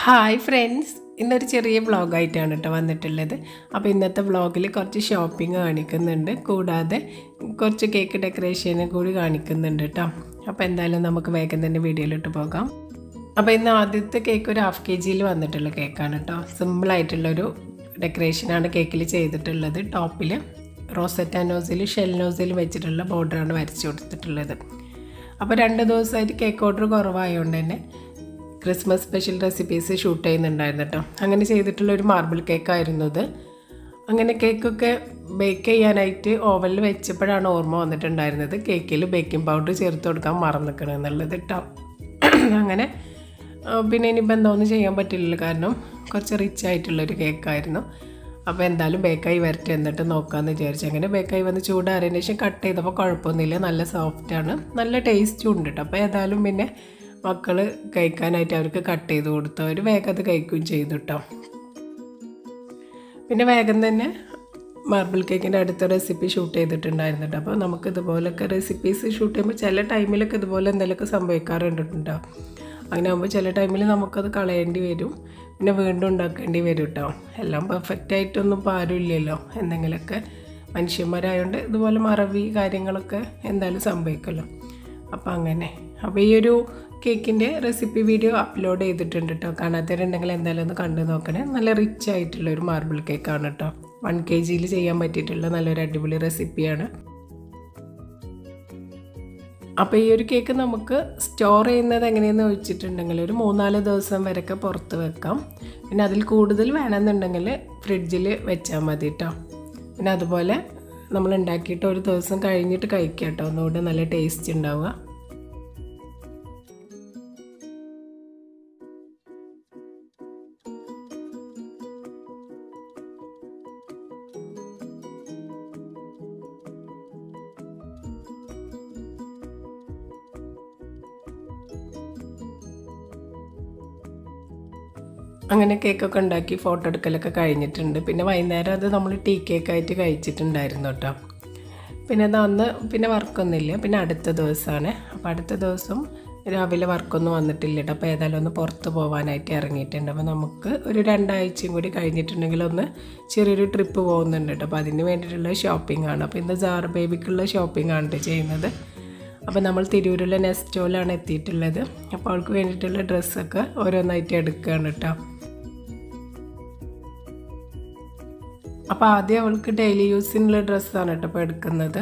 Hi friends ഇന്നൊരു ചെറിയ വ്ളോഗായിട്ടാണ് കേട്ടോ വന്നിട്ടുള്ളത് അപ്പോൾ ഇന്നത്തെ വ്ളോഗിൽ കുറച്ച് ഷോപ്പിംഗ് കാണിക്കുന്നുണ്ട് കൂടാതെ കുറച്ച് കേക്ക് ഡെക്കറേഷനും കൂടി കാണിക്കുന്നുണ്ട് കേട്ടോ അപ്പോൾ എന്തായാലും നമുക്ക് വേഗം തന്നെ വീഡിയോയിലോട്ട് പോകാം അപ്പോൾ ഇന്ന് ആദ്യത്തെ കേക്ക് ഒരു ഹാഫ് കെ ജിയിൽ വന്നിട്ടുള്ള കേക്കാണ് കേട്ടോ സിമ്പിളായിട്ടുള്ളൊരു ഡെക്കറേഷനാണ് കേക്കിൽ ചെയ്തിട്ടുള്ളത് ടോപ്പിൽ റോസറ്റ നോസിൽ ഷെൽ നോസിൽ വെച്ചിട്ടുള്ള ബോർഡറാണ് വരച്ച് കൊടുത്തിട്ടുള്ളത് അപ്പോൾ രണ്ട് ദിവസമായിട്ട് കേക്ക് ഓർഡർ കുറവായതുകൊണ്ട് തന്നെ ക്രിസ്മസ് സ്പെഷ്യൽ റെസിപ്പീസ് ഷൂട്ട് ചെയ്യുന്നുണ്ടായിരുന്നു കേട്ടോ അങ്ങനെ ചെയ്തിട്ടുള്ള ഒരു മാർബിൾ കേക്കായിരുന്നു ഇത് അങ്ങനെ കേക്കൊക്കെ ബേക്ക് ചെയ്യാനായിട്ട് ഓവനിൽ വെച്ചപ്പോഴാണ് ഓർമ്മ വന്നിട്ടുണ്ടായിരുന്നത് കേക്കിൽ ബേക്കിംഗ് പൗഡർ ചേർത്ത് കൊടുക്കാൻ മറന്നിക്കണം എന്നുള്ളത് കേട്ടോ അങ്ങനെ ആ, പിന്നെ ഇനിയിപ്പോൾ എന്താണെന്ന് ചെയ്യാൻ പറ്റില്ലല്ലോ കാരണം കുറച്ച് റിച്ച് ആയിട്ടുള്ളൊരു കേക്കായിരുന്നു അപ്പോൾ എന്തായാലും ബേക്കായി വരട്ടെ എന്നിട്ട് നോക്കാമെന്ന് വിചാരിച്ചു അങ്ങനെ ബേക്കായി വന്ന് ചൂടാറിയതിന് ശേഷം കട്ട് ചെയ്തപ്പോൾ കുഴപ്പമൊന്നുമില്ല നല്ല സോഫ്റ്റാണ് നല്ല ടേസ്റ്റും ഉണ്ട് കേട്ടോ അപ്പോൾ ഏതായാലും പിന്നെ മക്കൾ കഴിക്കാനായിട്ട് അവർക്ക് കട്ട് ചെയ്ത് കൊടുത്തു അവർ വേഗം അത് കഴിക്കുകയും ചെയ്തു കേട്ടോ പിന്നെ വേഗം തന്നെ മാർബിൾ കേക്കിൻ്റെ അടുത്ത റെസിപ്പി ഷൂട്ട് ചെയ്തിട്ടുണ്ടായിരുന്നു കേട്ടോ അപ്പോൾ നമുക്ക് ഇതുപോലൊക്കെ റെസിപ്പീസ് ഷൂട്ട് ചെയ്യുമ്പോൾ ചില ടൈമിലൊക്കെ ഇതുപോലെ എന്തെങ്കിലുമൊക്കെ സംഭവിക്കാറുണ്ട് കേട്ടോ അങ്ങനെ ആകുമ്പോൾ ചില ടൈമിൽ നമുക്കത് കളയേണ്ടി വരും പിന്നെ വീണ്ടും ഉണ്ടാക്കേണ്ടി വരും കേട്ടോ എല്ലാം പെർഫെക്റ്റ് ആയിട്ടൊന്നും ഇപ്പോൾ ആരും ഇല്ലല്ലോ എന്തെങ്കിലുമൊക്കെ മനുഷ്യന്മാരായതുകൊണ്ട് ഇതുപോലെ മറവി കാര്യങ്ങളൊക്കെ എന്തായാലും സംഭവിക്കുമല്ലോ അപ്പോൾ അങ്ങനെ അപ്പോൾ ഈ ഒരു കേക്കിൻ്റെ റെസിപ്പി വീഡിയോ അപ്ലോഡ് ചെയ്തിട്ടുണ്ട് കേട്ടോ കാണാത്തവരുണ്ടെങ്കിൽ എന്തായാലും ഒന്ന് കണ്ടു നോക്കണേ നല്ല റിച്ച് ആയിട്ടുള്ള ഒരു മാർബിൾ കേക്കാണ് കേട്ടോ വൺ കെ ജിയിൽ ചെയ്യാൻ പറ്റിയിട്ടുള്ള നല്ലൊരു അടിപൊളി റെസിപ്പിയാണ് അപ്പോൾ ഈ ഒരു കേക്ക് നമുക്ക് സ്റ്റോർ ചെയ്യുന്നത് എങ്ങനെയെന്ന് വെച്ചിട്ടുണ്ടെങ്കിൽ ഒരു മൂന്നാല് ദിവസം വരെയൊക്കെ പുറത്ത് വെക്കാം പിന്നെ അതിൽ കൂടുതൽ വേണമെന്നുണ്ടെങ്കിൽ ഫ്രിഡ്ജിൽ വെച്ചാൽ മതി കേട്ടോ പിന്നെ അതുപോലെ നമ്മൾ ഉണ്ടാക്കിയിട്ട് ഒരു ദിവസം കഴിഞ്ഞിട്ട് കഴിക്കാം കേട്ടോ ഒന്നുകൂടെ നല്ല ടേസ്റ്റ് ഉണ്ടാവുക അങ്ങനെ കേക്കൊക്കെ ഉണ്ടാക്കി ഫോട്ടോ എടുക്കലൊക്കെ കഴിഞ്ഞിട്ടുണ്ട് പിന്നെ വൈകുന്നേരം അത് നമ്മൾ ടീ കേക്കായിട്ട് കഴിച്ചിട്ടുണ്ടായിരുന്നു കേട്ടോ പിന്നെ അത് അന്ന് പിന്നെ വർക്കൊന്നുമില്ല പിന്നെ അടുത്ത ദിവസമാണ് അപ്പോൾ അടുത്ത ദിവസം രാവിലെ വർക്കൊന്നും വന്നിട്ടില്ല കേട്ടോ അപ്പോൾ ഏതായാലും ഒന്ന് പുറത്ത് പോകാനായിട്ട് ഇറങ്ങിയിട്ടുണ്ട് അപ്പോൾ നമുക്ക് ഒരു രണ്ടാഴ്ചയും കൂടി കഴിഞ്ഞിട്ടുണ്ടെങ്കിൽ ഒന്ന് ചെറിയൊരു ട്രിപ്പ് പോകുന്നുണ്ട് കേട്ടോ അപ്പോൾ അതിന് വേണ്ടിയിട്ടുള്ള ഷോപ്പിംഗ് ആണ് അപ്പോൾ ഇന്ന് ജാർ ബേബിക്കുള്ള ഷോപ്പിംഗ് ആണ് കേട്ടോ ചെയ്യുന്നത് അപ്പോൾ നമ്മൾ തിരൂരിലെ നെസ്റ്റോയിലാണ് എത്തിയിട്ടുള്ളത് അപ്പോൾ അവൾക്ക് വേണ്ടിയിട്ടുള്ള ഡ്രസ്സൊക്കെ ഓരോന്നായിട്ട് എടുക്കുകയാണ് കേട്ടോ അപ്പോൾ ആദ്യം അവൾക്ക് ഡെയിലി യൂസിനുള്ള ഡ്രസ്സാണ് കേട്ടോ ഇപ്പോൾ എടുക്കുന്നത്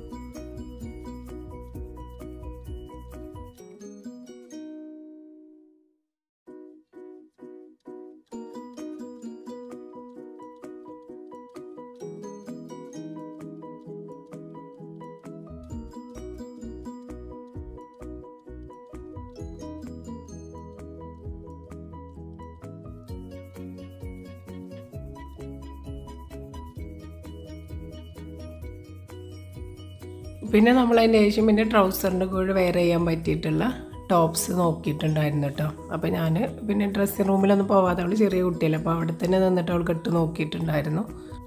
പിന്നെ നമ്മൾ അതിൻ്റെ ശേഷം പിന്നെ ട്രൗസറിൻ്റെ കൂടെ വെയർ ചെയ്യാൻ പറ്റിയിട്ടുള്ള ടോപ്സ് നോക്കിയിട്ടുണ്ടായിരുന്നു കേട്ടോ അപ്പോൾ ഞാൻ പിന്നെ ഡ്രസ്സിങ് റൂമിലൊന്നും പോവാതെ അവൾ ചെറിയ കുട്ടിയല്ലേ അപ്പോൾ അവിടെ തന്നെ നിന്നിട്ട് അവൾക്ക് ഇട്ട് നോക്കിയിട്ടുണ്ടായിരുന്നു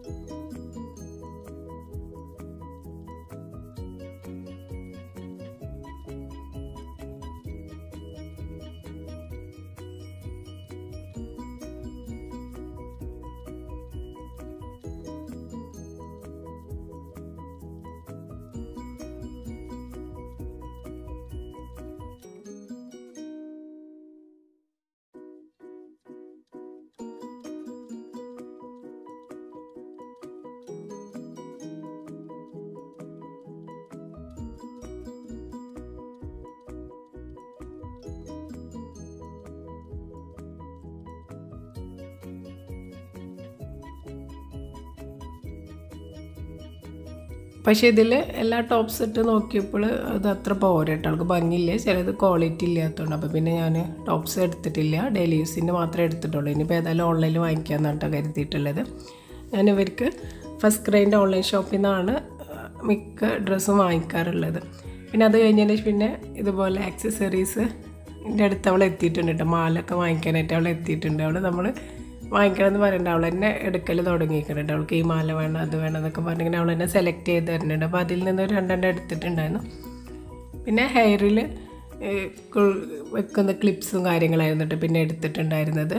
പക്ഷേ ഇതിൽ എല്ലാ ടോപ്സ് ഇട്ട് നോക്കിയപ്പോൾ അത് അത്ര പോരട്ടോ അവൾക്ക് ഭംഗിയില്ല ചിലത് ക്വാളിറ്റി ഇല്ലാത്തതുകൊണ്ട് അപ്പോൾ പിന്നെ ഞാൻ ടോപ്സ് എടുത്തിട്ടില്ല ഡെയിലി യൂസിൻ്റെ മാത്രമേ എടുത്തിട്ടുള്ളൂ ഇനിയിപ്പോൾ ഏതായാലും ഓൺലൈനിൽ വാങ്ങിക്കാമെന്നാണ് കേട്ടോ കരുതിയിട്ടുള്ളത് ഞാൻ ഇവർക്ക് ഫസ്റ്റ് ക്രൈൻ്റെ ഓൺലൈൻ ഷോപ്പിൽ നിന്നാണ് മിക്ക ഡ്രസ്സും വാങ്ങിക്കാറുള്ളത് പിന്നെ അത് കഴിഞ്ഞതിന് ശേഷം പിന്നെ ഇതുപോലെ ആക്സസറീസ് എൻ്റെ അടുത്ത് അവൾ എത്തിയിട്ടുണ്ട് കേട്ടോ മാലൊക്കെ വാങ്ങിക്കാനായിട്ട് അവൾ എത്തിയിട്ടുണ്ട് അവൾ നമ്മൾ വാങ്ങിക്കണമെന്ന് പറയണ്ട അവൾ തന്നെ എടുക്കൽ തുടങ്ങിയിട്ടുണ്ട് അവൾക്ക് ഈ മാല വേണം അത് വേണം എന്നൊക്കെ പറഞ്ഞിങ്ങനെ അവൾ തന്നെ സെലക്ട് ചെയ്ത് തരുന്നുണ്ട് അപ്പോൾ അതിൽ നിന്ന് ഒരു രണ്ടെണ്ണം എടുത്തിട്ടുണ്ടായിരുന്നു പിന്നെ ഹെയറിൽ ഏഹ്, കു- വെക്കുന്ന ക്ലിപ്സും കാര്യങ്ങളായിരുന്നു കേട്ടോ പിന്നെ എടുത്തിട്ടുണ്ടായിരുന്നത്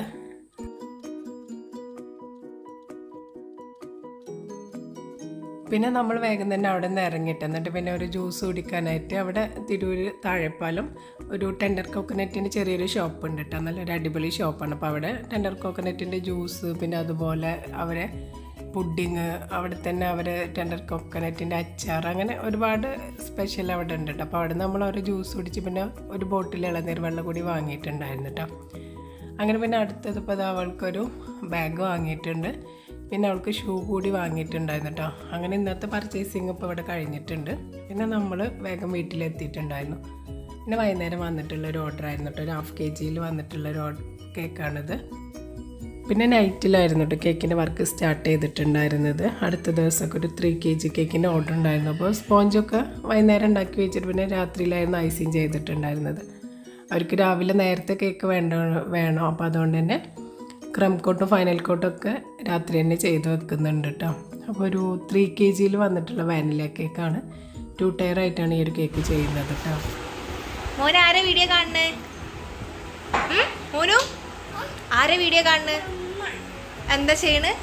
പിന്നെ നമ്മൾ വേഗം തന്നെ അവിടെ നിന്ന് ഇറങ്ങിയിട്ട് എന്നിട്ട് പിന്നെ ഒരു ജ്യൂസ് കുടിക്കാനായിട്ട് അവിടെ തിരൂര് താഴെപ്പാലം ഒരു ടെൻഡർ കോക്കനറ്റിൻ്റെ ചെറിയൊരു ഷോപ്പ് ഉണ്ട് കേട്ടോ നല്ലൊരു അടിപൊളി ഷോപ്പാണ് അപ്പോൾ അവിടെ ടെൻഡർ കോക്കനറ്റിൻ്റെ ജ്യൂസ് പിന്നെ അതുപോലെ അവരെ പുഡിങ് അവിടെ തന്നെ അവർ ടെൻഡർ കോക്കനറ്റിൻ്റെ അച്ചാർ അങ്ങനെ ഒരുപാട് സ്പെഷ്യൽ അവിടെ ഉണ്ട് കേട്ടോ അപ്പോൾ അവിടെ നമ്മൾ ഒരു ജ്യൂസ് കുടിച്ച് പിന്നെ ഒരു ബോട്ടിൽ ഇളനീർ വെള്ളം കൂടി വാങ്ങിയിട്ടുണ്ടായിരുന്നു കേട്ടോ അങ്ങനെ പിന്നെ അടുത്തത് ഇപ്പോൾ ദാ അവൾക്കൊരു ബാഗ് വാങ്ങിയിട്ടുണ്ട് പിന്നെ അവൾക്ക് ഷൂ കൂടി വാങ്ങിയിട്ടുണ്ടായിരുന്നു കേട്ടോ അങ്ങനെ ഇന്നത്തെ പർച്ചേസിങ് ഇപ്പോൾ ഇവിടെ കഴിഞ്ഞിട്ടുണ്ട് പിന്നെ നമ്മൾ വേഗം വീട്ടിലെത്തിയിട്ടുണ്ടായിരുന്നു പിന്നെ വൈകുന്നേരം വന്നിട്ടുള്ള ഒരു ഓർഡർ ആയിരുന്നു കേട്ടോ ഒരു ഹാഫ് കെ ജിയിൽ വന്നിട്ടുള്ള ഒരു ഓർഡർ കേക്കാണിത് പിന്നെ നൈറ്റിലായിരുന്നു കേട്ടോ കേക്കിൻ്റെ വർക്ക് സ്റ്റാർട്ട് ചെയ്തിട്ടുണ്ടായിരുന്നത് അടുത്ത ദിവസമൊക്കെ ഒരു ത്രീ കെ ജി കേക്കിൻ്റെ ഓർഡർ ഉണ്ടായിരുന്നു അപ്പോൾ സ്പോഞ്ചൊക്കെ വൈകുന്നേരം ഉണ്ടാക്കി വെച്ചിട്ട് പിന്നെ രാത്രിയിലായിരുന്നു ഐസിങ് ചെയ്തിട്ടുണ്ടായിരുന്നത് അവർക്ക് രാവിലെ നേരത്തെ കേക്ക് വേണ്ട വേണം അപ്പോൾ അതുകൊണ്ട് തന്നെ ക്രം കോട്ടും ഫൈനൽ കോട്ടും ഒക്കെ രാത്രി തന്നെ ചെയ്ത് വെക്കുന്നുണ്ട് കേട്ടോ അപ്പോൾ ഒരു ത്രീ കെ ജിയിൽ വന്നിട്ടുള്ള വാനില കേക്കാണ് ടു ടയർ ആയിട്ടാണ് ഈ ഒരു കേക്ക് ചെയ്യുന്നത് കേട്ടോ മോൻ ആരെ വീഡിയോ കാണുന്നേ ഉം? മോനു ആരെ വീഡിയോ കാണുന്നേ എന്താ ചെയ്യണ്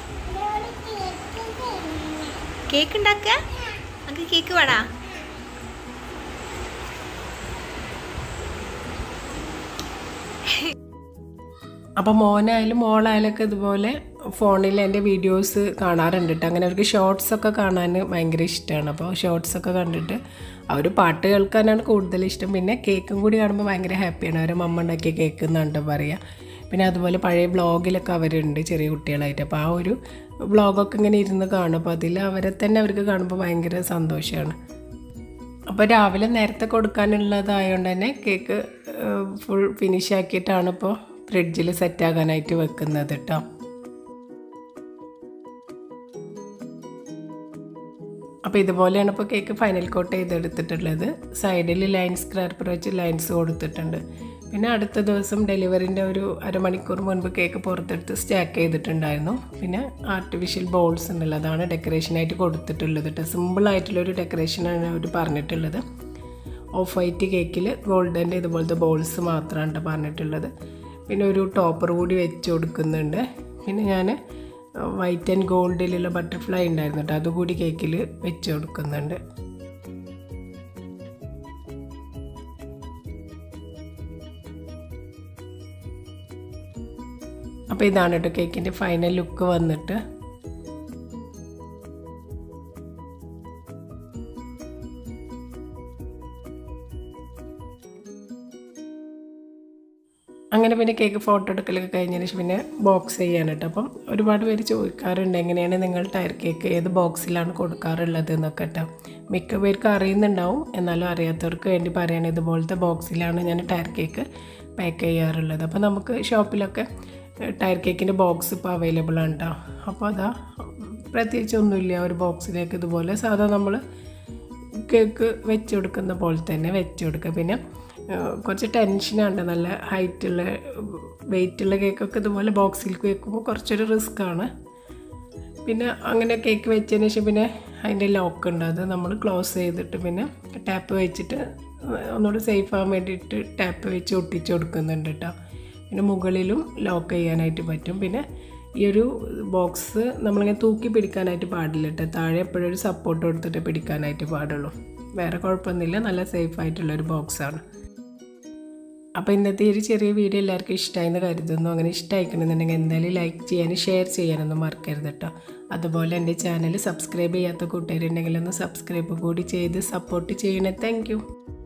കേക്ക് ഉണ്ടാക്ക നമുക്ക് കേക്ക് വേണാ അപ്പോൾ മോനായാലും മോളായാലും ഒക്കെ ഇതുപോലെ ഫോണിൽ എൻ്റെ വീഡിയോസ് കാണാറുണ്ട് കേട്ടോ അങ്ങനെ അവർക്ക് ഷോർട്സ് ഒക്കെ കാണാൻ ഭയങ്കര ഇഷ്ടമാണ് അപ്പോൾ ഷോർട്സ് ഒക്കെ കണ്ടിട്ട് അവർ പാട്ട് കേൾക്കാനാണ് കൂടുതൽ ഇഷ്ടം പിന്നെ കേക്കും കൂടി കാണുമ്പോൾ ഭയങ്കര ഹാപ്പിയാണ് അവരെ മമ്മ ഉണ്ടാക്കിയ കേക്ക് എന്നാണ് പറയുക പിന്നെ അതുപോലെ പഴയ വ്ളോഗിലൊക്കെ അവരുണ്ട് ചെറിയ കുട്ടികളായിട്ട് അപ്പോൾ ആ ഒരു വ്ളോഗൊക്കെ ഇങ്ങനെ ഇരുന്ന് കാണും അപ്പോൾ അതിൽ അവരെ തന്നെ അവർക്ക് കാണുമ്പോൾ ഭയങ്കര സന്തോഷമാണ് അപ്പോൾ രാവിലെ നേരത്തെ കൊടുക്കാനുള്ളതായതുകൊണ്ട് തന്നെ കേക്ക് ഫുൾ ഫിനിഷ് ആക്കിയിട്ടാണ് ഇപ്പോൾ ഫ്രിഡ്ജിൽ സെറ്റാകാനായിട്ട് വെക്കുന്നത് കേട്ടോ അപ്പോൾ ഇതുപോലെയാണ് ഇപ്പോൾ കേക്ക് ഫൈനൽ കോട്ട് ചെയ്തെടുത്തിട്ടുള്ളത് സൈഡിൽ ലൈൻ സ്ക്രാപ്പർ വെച്ച് ലൈൻസ് കൊടുത്തിട്ടുണ്ട് പിന്നെ അടുത്ത ദിവസം ഡെലിവറിൻ്റെ ഒരു അരമണിക്കൂർ മുൻപ് കേക്ക് പുറത്തെടുത്ത് സ്റ്റാക്ക് ചെയ്തിട്ടുണ്ടായിരുന്നു പിന്നെ ആർട്ടിഫിഷ്യൽ ബോൾസ് ഉണ്ടല്ലോ അതാണ് ഡെക്കറേഷനായിട്ട് കൊടുത്തിട്ടുള്ളത് കേട്ടോ സിമ്പിളായിട്ടുള്ളൊരു ഡെക്കറേഷനാണ് അവർ പറഞ്ഞിട്ടുള്ളത് ഓഫ് വൈറ്റ് കേക്കിൽ ഗോൾഡൻ്റെ ഇതുപോലത്തെ ബോൾസ് മാത്രമാണ് കേട്ടോ പറഞ്ഞിട്ടുള്ളത് പിന്നെ ഒരു ടോപ്പർ കൂടി വെച്ച് കൊടുക്കുന്നുണ്ട് പിന്നെ ഞാൻ വൈറ്റ് ആൻഡ് ഗോൾഡിലുള്ള ബട്ടർഫ്ലൈ ഉണ്ടായിരുന്നു കേട്ടോ അതുകൂടി കേക്കിൽ വെച്ച് കൊടുക്കുന്നുണ്ട് അപ്പോൾ ഇതാണ് കേട്ടോ കേക്കിൻ്റെ ഫൈനൽ ലുക്ക് വന്നിട്ട് അങ്ങനെ പിന്നെ കേക്ക് ഫോട്ടോ എടുക്കലൊക്കെ കഴിഞ്ഞതിന് ശേഷം പിന്നെ ബോക്സ് ചെയ്യാൻ കേട്ടോ അപ്പം ഒരുപാട് പേര് ചോദിക്കാറുണ്ട് എങ്ങനെയാണ് നിങ്ങൾ ടയർ കേക്ക് ഏത് ബോക്സിലാണ് കൊടുക്കാറുള്ളത് എന്നൊക്കെ കേട്ടോ മിക്ക പേർക്ക് അറിയുന്നുണ്ടാവും എന്നാലും അറിയാത്തവർക്ക് വേണ്ടി പറയാണ് ഇതുപോലത്തെ ബോക്സിലാണ് ഞാൻ ടയർ കേക്ക് പാക്ക് ചെയ്യാറുള്ളത് അപ്പോൾ നമുക്ക് ഷോപ്പിലൊക്കെ ടയർ കേക്കിൻ്റെ ബോക്സ് ഇപ്പോൾ അവൈലബിൾ ആണ് കേട്ടോ അപ്പോൾ അതാ പ്രത്യേകിച്ച് ഒന്നുമില്ല ഒരു ബോക്സിലേക്ക് ഇതുപോലെ സാധാ നമ്മൾ കേക്ക് വെച്ച് കൊടുക്കുന്ന പോലെ തന്നെ വെച്ച് കൊടുക്കുക പിന്നെ ഏഹ്, കുറച്ച് ടെൻഷനാണ് നല്ല ഹൈറ്റുള്ള വെയിറ്റുള്ള കേക്കൊക്കെ ഇതുപോലെ ബോക്സിലേക്ക് വെക്കുമ്പോൾ കുറച്ചൊരു റിസ്ക്കാണ് പിന്നെ അങ്ങനെ കേക്ക് വെച്ചതിന് ശേഷം പിന്നെ അതിൻ്റെ ലോക്ക് ഉണ്ട് അത് നമ്മൾ ക്ലോസ് ചെയ്തിട്ട് പിന്നെ ടാപ്പ് വെച്ചിട്ട് ഒന്നുകൂടി സേഫ് ആകാൻ വേണ്ടിയിട്ട് ടാപ്പ് വെച്ച് ഒട്ടിച്ച് കൊടുക്കുന്നുണ്ട് കേട്ടോ പിന്നെ മുകളിലും ലോക്ക് ചെയ്യാനായിട്ട് പറ്റും പിന്നെ ഈ ഒരു ബോക്സ് നമ്മളിങ്ങനെ തൂക്കി പിടിക്കാനായിട്ട് പാടില്ല കേട്ടോ താഴെ എപ്പോഴും ഒരു സപ്പോർട്ട് കൊടുത്തിട്ട് പിടിക്കാനായിട്ട് പാടുള്ളൂ വേറെ കുഴപ്പമൊന്നുമില്ല നല്ല സേഫ് ആയിട്ടുള്ളൊരു ബോക്സാണ് അപ്പോൾ ഇന്നത്തെ ഈ ഒരു ചെറിയ വീഡിയോ എല്ലാവർക്കും ഇഷ്ടമായെന്ന് കരുതുന്നു അങ്ങനെ ഇഷ്ടമായിക്കണമെന്നുണ്ടെങ്കിൽ എന്തായാലും ലൈക്ക് ചെയ്യാനും ഷെയർ ചെയ്യാനൊന്നും മറക്കരുത് കേട്ടോ അതുപോലെ എൻ്റെ ചാനൽ സബ്സ്ക്രൈബ് ചെയ്യാത്ത കൂട്ടുകാരുണ്ടെങ്കിൽ ഒന്ന് സബ്സ്ക്രൈബ് കൂടി ചെയ്ത് സപ്പോർട്ട് ചെയ്യണേ താങ്ക്